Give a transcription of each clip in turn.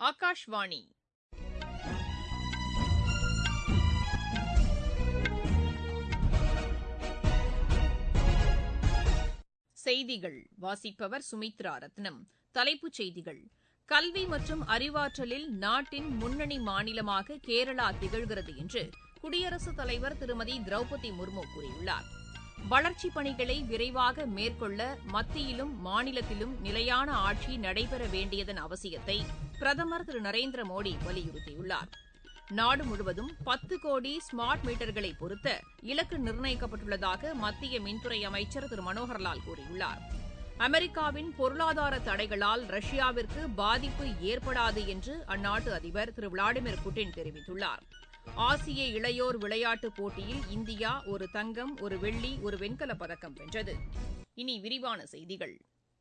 ஆகாஷ்வாணி செய்திகள் வாசிப்பவர் சுமித்ரா ரத்னம் தலைப்புச் செய்திகள் கல்வி மற்றும் அறிவாற்றலில் நாட்டின் முன்னணி மாநிலமாக கேரளா திகழ்கிறது என்று குடியரசுத் தலைவர் திருமதி திரௌபதி முர்மு கூறியுள்ளார் வளர்ச்சிப் பணிகளை விரைவாக மேற்கொள்ள மத்தியிலும் மாநிலத்திலும் நிலையான ஆட்சி நடைபெற வேண்டியதன் அவசியத்தை பிரதமர் திரு நரேந்திர மோடி வலியுறுத்தியுள்ளார் நாடு முழுவதும் பத்து கோடி ஸ்மார்ட் மீட்டர்களை பொருத்த இலக்கு நிர்ணயிக்கப்பட்டுள்ளதாக மத்திய மின்துறை அமைச்சர் திரு மனோகர்லால் கூறியுள்ளார் அமெரிக்காவின் பொருளாதார தடைகளால் ரஷ்யாவிற்கு பாதிப்பு ஏற்படாது என்று அந்நாட்டு அதிபர் திரு விளாடிமிர் புட்டின் தெரிவித்துள்ளார் ஆசிய இளையோர் விளையாட்டுப் போட்டியில் இந்தியா ஒரு தங்கம் ஒரு வெள்ளி ஒரு வெண்கலப் பதக்கம் வென்றது இனி விரிவான செய்திகள்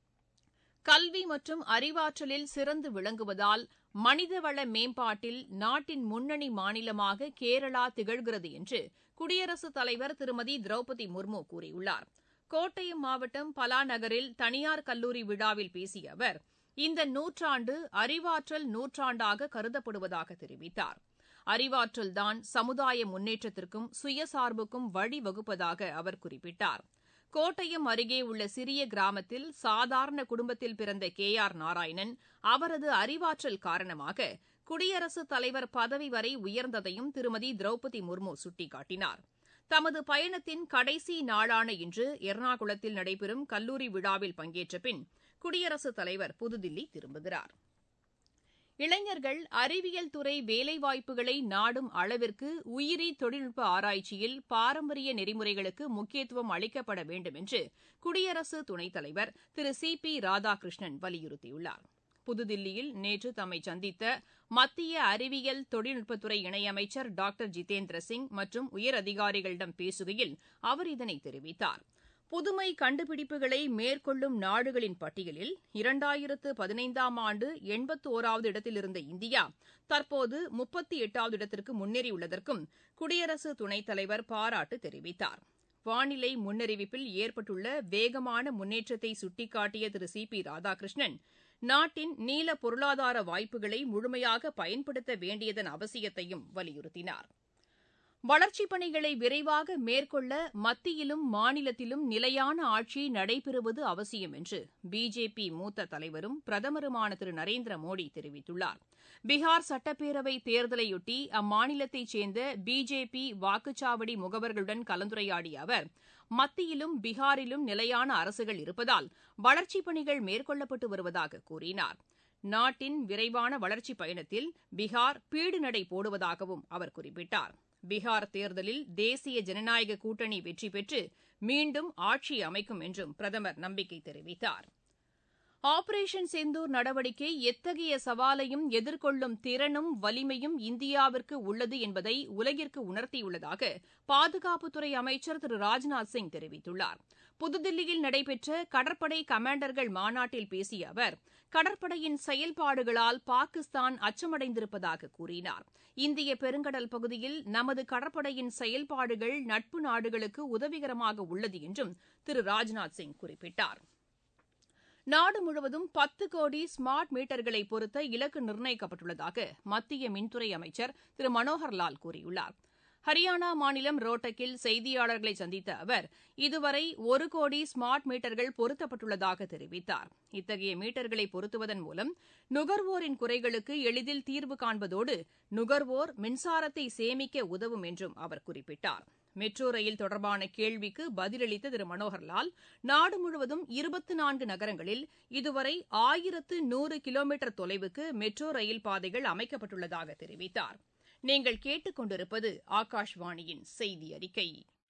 கல்வி மற்றும் அறிவாற்றலில் சிறந்து விளங்குவதால் மனிதவள மேம்பாட்டில் நாட்டின் முன்னணி மாநிலமாக கேரளா திகழ்கிறது என்று குடியரசுத் தலைவர் திருமதி திரௌபதி முர்மு கூறியுள்ளார் கோட்டயம் மாவட்டம் பலாநகரில் தனியார் கல்லூரி விழாவில் பேசிய அவர் இந்த நூற்றாண்டு அறிவாற்றல் நூற்றாண்டாக கருதப்படுவதாக தெரிவித்தார் அறிவாற்றல்தான் சமுதாய முன்னேற்றத்திற்கும் சுயசார்புக்கும் வழிவகுப்பதாக அவர் குறிப்பிட்டார் கோட்டயம் அருகே உள்ள சிறிய கிராமத்தில் சாதாரண குடும்பத்தில் பிறந்த கே ஆர் நாராயணன் அவரது அறிவாற்றல் காரணமாக குடியரசுத் தலைவர் பதவி வரை உயர்ந்ததையும் திருமதி திரௌபதி முர்மு சுட்டிக்காட்டினார் தமது பயணத்தின் கடைசி நாளான இன்று எர்ணாகுளத்தில் நடைபெறும் கல்லூரி விழாவில் பங்கேற்ற பின் குடியரசுத் தலைவர் புதுதில்லி திரும்புகிறார் இளைஞர்கள் அறிவியல் துறை வேலைவாய்ப்புகளை நாடும் அளவிற்கு உயிரி தொழில்நுட்ப ஆராய்ச்சியில் பாரம்பரிய நெறிமுறைகளுக்கு முக்கியத்துவம் அளிக்கப்பட வேண்டும் என்று குடியரசு துணைத் தலைவர் திரு சி பி ராதாகிருஷ்ணன் வலியுறுத்தியுள்ளார் புதுதில்லியில் நேற்று தம்மை சந்தித்த மத்திய அறிவியல் தொழில்நுட்பத்துறை இணையமைச்சர் டாக்டர் ஜிதேந்திர சிங் மற்றும் உயரதிகாரிகளிடம் பேசுகையில் அவர் இதனை தெரிவித்தார் புதுமை கண்டுபிடிப்புகளை மேற்கொள்ளும் நாடுகளின் பட்டியலில் இரண்டாயிரத்து பதினைந்தாம் ஆண்டு எண்பத்தோராவது இடத்திலிருந்த இந்தியா தற்போது முப்பத்தி எட்டாவது இடத்திற்கு முன்னேறியுள்ளதற்கும் குடியரசு துணைத் தலைவர் பாராட்டு தெரிவித்தார் வானிலை முன்னறிவிப்பில் ஏற்பட்டுள்ள வேகமான முன்னேற்றத்தை சுட்டிக்காட்டிய திரு சி பி ராதாகிருஷ்ணன் நாட்டின் நீல பொருளாதார வாய்ப்புகளை முழுமையாக பயன்படுத்த வேண்டியதன் அவசியத்தையும் வலியுறுத்தினார் வளர்ச்சிப் பணிகளை விரைவாக மேற்கொள்ள மத்தியிலும் மாநிலத்திலும் நிலையான ஆட்சி நடைபெறுவது அவசியம் என்று பிஜேபி மூத்த தலைவரும் பிரதமருமான திரு நரேந்திர மோடி தெரிவித்துள்ளார் பீகார் சட்டப்பேரவை தேர்தலையொட்டி அம்மாநிலத்தைச் சேர்ந்த பிஜேபி வாக்குச்சாவடி முகவர்களுடன் கலந்துரையாடிய அவர் மத்தியிலும் பீகாரிலும் நிலையான அரசுகள் இருப்பதால் வளர்ச்சிப் பணிகள் மேற்கொள்ளப்பட்டு வருவதாக கூறினார் நாட்டின் விரைவான வளர்ச்சிப் பயணத்தில் பீகார் பீடுநடை போடுவதாகவும் அவர் குறிப்பிட்டார் பீகார் தேர்தலில் தேசிய ஜனநாயக கூட்டணி வெற்றி பெற்று மீண்டும் ஆட்சி அமைக்கும் என்றும் பிரதமர் நம்பிக்கை தெரிவித்தார் ஆபரேஷன் செந்தூர் நடவடிக்கை எத்தகைய சவாலையும் எதிர்கொள்ளும் திறனும் வலிமையும் இந்தியாவிற்கு உள்ளது என்பதை உலகிற்கு உணர்த்தியுள்ளதாக பாதுகாப்புத்துறை அமைச்சர் திரு ராஜ்நாத் சிங் தெரிவித்துள்ளார் புதுதில்லியில் நடைபெற்ற கடற்படை கமாண்டர்கள் மாநாட்டில் பேசிய அவர் கடற்படையின் செயல்பாடுகளால் பாகிஸ்தான் அச்சமடைந்திருப்பதாக கூறினார் இந்திய பெருங்கடல் பகுதியில் நமது கடற்படையின் செயல்பாடுகள் நட்பு நாடுகளுக்கு உதவிகரமாக உள்ளது என்றும் திரு ராஜ்நாத் சிங் குறிப்பிட்டார் நாடு முழுவதும் பத்து கோடி ஸ்மார்ட் மீட்டர்களை பொருத்த இலக்கு நிர்ணயிக்கப்பட்டுள்ளதாக மத்திய மின்துறை அமைச்சர் திரு மனோகர்லால் கூறியுள்ளார் ஹரியானா மாநிலம் ரோட்டக்கில் செய்தியாளர்களை சந்தித்த அவர் இதுவரை ஒரு கோடி ஸ்மார்ட் மீட்டர்கள் பொருத்தப்பட்டுள்ளதாக தெரிவித்தார் இத்தகைய மீட்டர்களை பொருத்துவதன் மூலம் நுகர்வோரின் குறைகளுக்கு எளிதில் தீர்வு காண்பதோடு நுகர்வோர் மின்சாரத்தை சேமிக்க உதவும் என்றும் அவர் குறிப்பிட்டார் மெட்ரோ ரயில் தொடர்பான கேள்விக்கு பதிலளித்த திரு மனோகர்லால் நாடு முழுவதும் இருபத்தி நான்கு நகரங்களில் இதுவரை ஆயிரத்து நூறு கிலோமீட்டர் தொலைவுக்கு மெட்ரோ ரயில் பாதைகள் அமைக்கப்பட்டுள்ளதாக தெரிவித்தார் நீங்கள் கேட்டுக்கொண்டிருப்பது ஆகாஷ்வாணியின் செய்தி அறிக்கை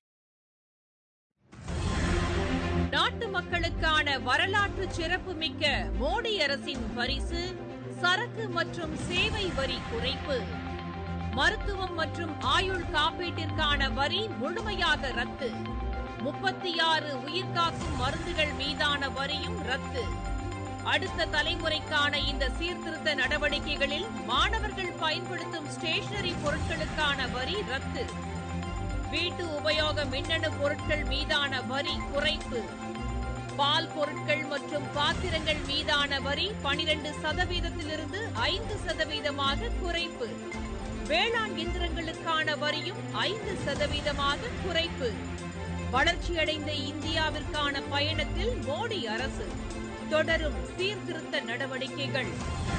நாட்டு மக்களுக்கான வரலாற்று சிறப்புமிக்க மோடி அரசின் பரிசு சரக்கு மற்றும் சேவை வரி குறைப்பு மருத்துவம் மற்றும் ஆயுள் காப்பீட்டிற்கான வரி முழுமையாக ரத்து முப்பத்தி ஆறு உயிர்காக்கும் மருந்துகள் மீதான வரியும் ரத்து அடுத்த தலைமுறைக்கான இந்த சீர்திருத்த நடவடிக்கைகளில் மாணவர்கள் பயன்படுத்தும் ஸ்டேஷனரி பொருட்களுக்கான வரி ரத்து வீட்டு உபயோக மின்னணு பொருட்கள் மீதான வரி குறைப்பு பால் பொருட்கள் மற்றும் பாத்திரங்கள் மீதான வரி பனிரெண்டு சதவீதத்திலிருந்து ஐந்து சதவீதமாக குறைப்பு வேளாண் இயந்திரங்களுக்கான வரியும் ஐந்து சதவீதமாக குறைப்பு வளர்ச்சியடைந்த இந்தியாவிற்கான பயணத்தில் மோடி அரசு தொடரும் சீர்திருத்த நடவடிக்கைகள்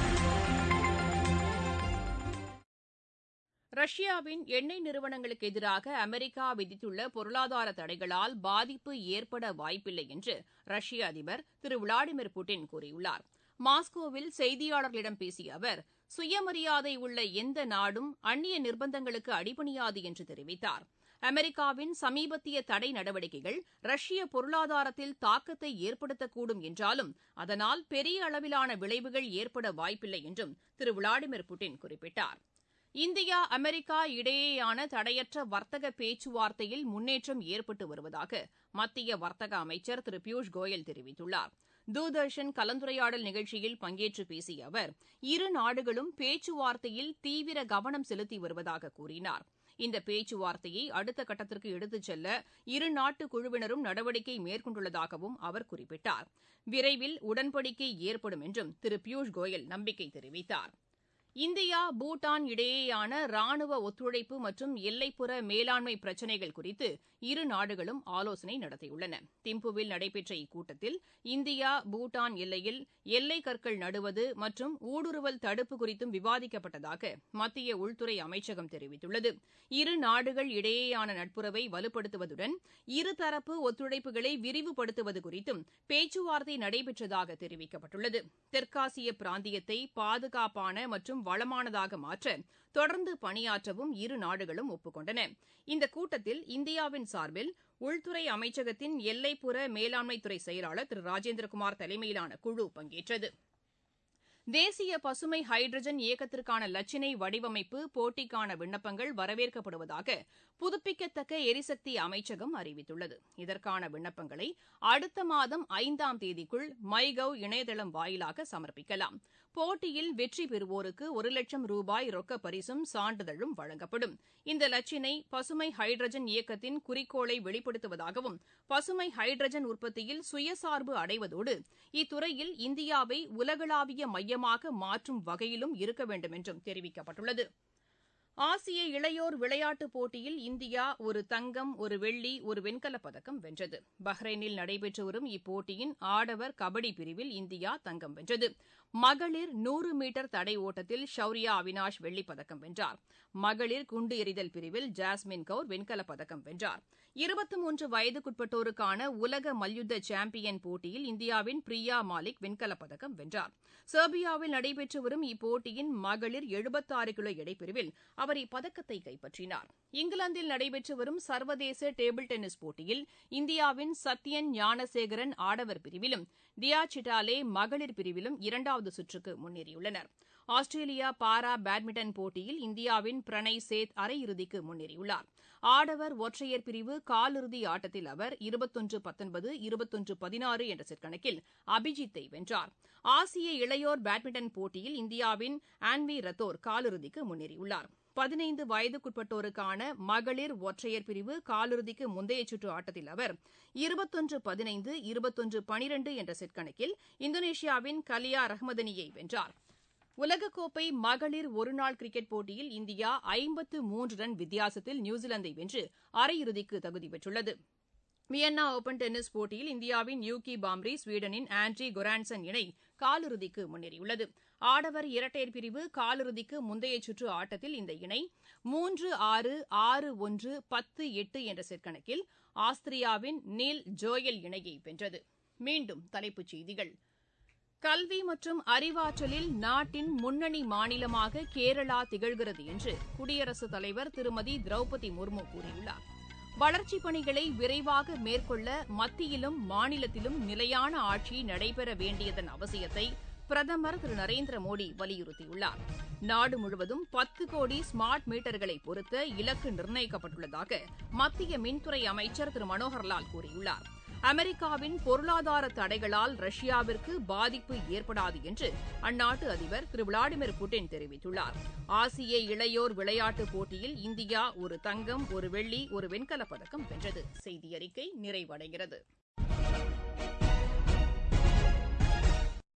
ரஷ்யாவின் எண்ணெய் நிறுவனங்களுக்கு எதிராக அமெரிக்கா விதித்துள்ள பொருளாதார தடைகளால் பாதிப்பு ஏற்பட வாய்ப்பில்லை என்று ரஷ்ய அதிபர் திரு விளாடிமிர் புட்டின் கூறியுள்ளார் மாஸ்கோவில் செய்தியாளர்களிடம் பேசிய அவர் சுயமரியாதை உள்ள எந்த நாடும் அந்நிய நிர்பந்தங்களுக்கு அடிபணியாது என்று தெரிவித்தார் அமெரிக்காவின் சமீபத்திய தடை நடவடிக்கைகள் ரஷ்ய பொருளாதாரத்தில் தாக்கத்தை ஏற்படுத்தக்கூடும் என்றாலும் அதனால் பெரிய அளவிலான விளைவுகள் ஏற்பட வாய்ப்பில்லை என்றும் திரு விளாடிமிர் புட்டின் குறிப்பிட்டார் இந்தியா அமெரிக்கா இடையேயான தடையற்ற வர்த்தக பேச்சுவார்த்தையில் முன்னேற்றம் ஏற்பட்டு வருவதாக மத்திய வர்த்தக அமைச்சர் திரு பியூஷ் கோயல் தெரிவித்துள்ளார் தூர்தர்ஷன் கலந்துரையாடல் நிகழ்ச்சியில் பங்கேற்று பேசிய அவர் இரு நாடுகளும் பேச்சுவார்த்தையில் தீவிர கவனம் செலுத்தி வருவதாக கூறினார் இந்த பேச்சுவார்த்தையை அடுத்த கட்டத்திற்கு எடுத்துச் செல்ல இரு நாட்டு குழுவினரும் நடவடிக்கை மேற்கொண்டுள்ளதாகவும் அவர் குறிப்பிட்டார் விரைவில் உடன்படிக்கை ஏற்படும் என்றும் திரு பியூஷ் கோயல் நம்பிக்கை தெரிவித்தார் இந்தியா பூட்டான் இடையேயான ராணுவ ஒத்துழைப்பு மற்றும் எல்லைப்புற மேலாண்மை பிரச்சினைகள் குறித்து இரு நாடுகளும் ஆலோசனை நடத்தியுள்ளன திம்புவில் நடைபெற்ற இக்கூட்டத்தில் இந்தியா பூட்டான் எல்லையில் எல்லை கற்கள் நடுவது மற்றும் ஊடுருவல் தடுப்பு குறித்தும் விவாதிக்கப்பட்டதாக மத்திய உள்துறை அமைச்சகம் தெரிவித்துள்ளது இரு நாடுகள் இடையேயான நட்புறவை வலுப்படுத்துவதுடன் இருதரப்பு ஒத்துழைப்புகளை விரிவுபடுத்துவது குறித்தும் பேச்சுவார்த்தை நடைபெற்றதாக தெரிவிக்கப்பட்டுள்ளது தெற்காசிய பிராந்தியத்தை பாதுகாப்பான மற்றும் வளமானதாக மாற்ற தொடர்ந்து பணியாற்றவும் இரு நாடுகளும் ஒப்புக்கொண்டன இந்த கூட்டத்தில் இந்தியாவின் சார்பில் உள்துறை அமைச்சகத்தின் எல்லைப்புற மேலாண்மைத்துறை செயலாளர் திரு ராஜேந்திரகுமார் தலைமையிலான குழு பங்கேற்றது தேசிய பசுமை ஹைட்ரஜன் இயக்கத்திற்கான லட்சினை வடிவமைப்பு போட்டிக்கான விண்ணப்பங்கள் வரவேற்கப்படுவதாக புதுப்பிக்கத்தக்க எரிசக்தி அமைச்சகம் அறிவித்துள்ளது இதற்கான விண்ணப்பங்களை அடுத்த மாதம் ஐந்தாம் தேதிக்குள் மை கவ் இணையதளம் வாயிலாக சமர்ப்பிக்கலாம் போட்டியில் வெற்றி பெறுவோருக்கு ஒரு லட்சம் ரூபாய் ரொக்க பரிசும் சான்றிதழும் வழங்கப்படும் இந்த லட்சினை பசுமை ஹைட்ரஜன் இயக்கத்தின் குறிக்கோளை வெளிப்படுத்துவதாகவும் பசுமை ஹைட்ரஜன் உற்பத்தியில் சுயசார்பு அடைவதோடு இத்துறையில் இந்தியாவை உலகளாவிய மையமாக மாற்றும் வகையிலும் இருக்க வேண்டும் என்றும் தெரிவிக்கப்பட்டுள்ளது ஆசிய இளையோர் விளையாட்டுப் போட்டியில் இந்தியா ஒரு தங்கம் ஒரு வெள்ளி ஒரு வெண்கலப் பதக்கம் வென்றது பஹ்ரைனில் நடைபெற்று வரும் இப்போட்டியின் ஆடவர் கபடி பிரிவில் இந்தியா தங்கம் வென்றது மகளிர் நூறு மீட்டர் தடை ஓட்டத்தில் ஷௌரியா அவினாஷ் வெள்ளிப் பதக்கம் வென்றார் மகளிர் குண்டு எறிதல் பிரிவில் ஜாஸ்மின் கவுர் வெண்கலப் பதக்கம் வென்றார் இருபத்தி மூன்று வயதுக்குட்பட்டோருக்கான உலக மல்யுத்த சாம்பியன் போட்டியில் இந்தியாவின் பிரியா மாலிக் வெண்கலப் பதக்கம் வென்றார் செர்பியாவில் நடைபெற்று வரும் இப்போட்டியின் மகளிர் எழுபத்தாறு கிலோ எடைப்பிரிவில் அவர் இப்பதக்கத்தை கைப்பற்றினார் இங்கிலாந்தில் நடைபெற்று வரும் சர்வதேச டேபிள் டென்னிஸ் போட்டியில் இந்தியாவின் சத்யன் ஞானசேகரன் ஆடவர் பிரிவிலும் டியா சிட்டாலே மகளிர் பிரிவிலும் இரண்டாவது சுற்றுக்கு முன்னேறியுள்ளனர் ஆஸ்திரேலியா பாரா பேட்மிண்டன் போட்டியில் இந்தியாவின் பிரணய் சேத் அரையிறுதிக்கு முன்னேறியுள்ளார் ஆடவர் ஒற்றையர் பிரிவு காலிறுதி ஆட்டத்தில் அவர் இருபத்தொன்று பத்தொன்பது இருபத்தொன்று பதினாறு என்ற செட் கணக்கில் அபிஜித்தை வென்றார் ஆசிய இளையோர் பேட்மிண்டன் போட்டியில் இந்தியாவின் ஆன்வி ரத்தோர் காலிறுதிக்கு முன்னேறியுள்ளார் பதினைந்து வயதுக்குட்பட்டோருக்கான மகளிர் ஒற்றையர் பிரிவு காலிறுதிக்கு முந்தைய சுற்று ஆட்டத்தில் அவர் இருபத்தொன்று பதினைந்து இருபத்தொன்று பனிரெண்டு என்ற செட் கணக்கில் இந்தோனேஷியாவின் கலியா ரஹ்மதனியை வென்றார் உலகக்கோப்பை மகளிர் ஒருநாள் கிரிக்கெட் போட்டியில் இந்தியா ஐம்பத்து மூன்று ரன் வித்தியாசத்தில் நியூசிலாந்தை வென்று அரையிறுதிக்கு தகுதி பெற்றுள்ளது வியன்னா ஓபன் டென்னிஸ் போட்டியில் இந்தியாவின் யூகி பாம்ரி ஸ்வீடனின் ஆண்ட்ரி கொரான்சன் இணை காலிறுதிக்கு முன்னேறியுள்ளது ஆடவர் இரட்டையர் பிரிவு காலிறுதிக்கு முந்தைய சுற்று ஆட்டத்தில் இந்த இணை மூன்று ஆறு ஆறு ஒன்று பத்து எட்டு என்ற செட் கணக்கில் ஆஸ்திரியாவின் நீல் ஜோயல் இணையை வென்றது மீண்டும் தலைப்புச் செய்திகள் கல்வி மற்றும் அறிவாற்றலில் நாட்டின் முன்னணி மாநிலமாக கேரளா திகழ்கிறது என்று குடியரசுத் தலைவர் திருமதி திரௌபதி முர்மு கூறியுள்ளார் வளர்ச்சிப் பணிகளை விரைவாக மேற்கொள்ள மத்தியிலும் மாநிலத்திலும் நிலையான ஆட்சி நடைபெற வேண்டியதன் அவசியத்தை பிரதமர் திரு நரேந்திர மோடி வலியுறுத்தியுள்ளார் நாடு முழுவதும் பத்து கோடி ஸ்மார்ட் மீட்டர்களை பொருத்த இலக்கு நிர்ணயிக்கப்பட்டுள்ளதாக மத்திய மின்துறை அமைச்சர் திரு மனோகர்லால் கூறியுள்ளார் அமெரிக்காவின் பொருளாதார தடைகளால் ரஷ்யாவிற்கு பாதிப்பு ஏற்படாது என்று அந்நாட்டு அதிபர் திரு விளாடிமிர் புட்டின் தெரிவித்துள்ளார் ஆசிய இளையோர் விளையாட்டுப் போட்டியில் இந்தியா ஒரு தங்கம் ஒரு வெள்ளி ஒரு வெண்கலப் பதக்கம் வென்றது செய்தி அறிக்கை நிறைவடைகிறது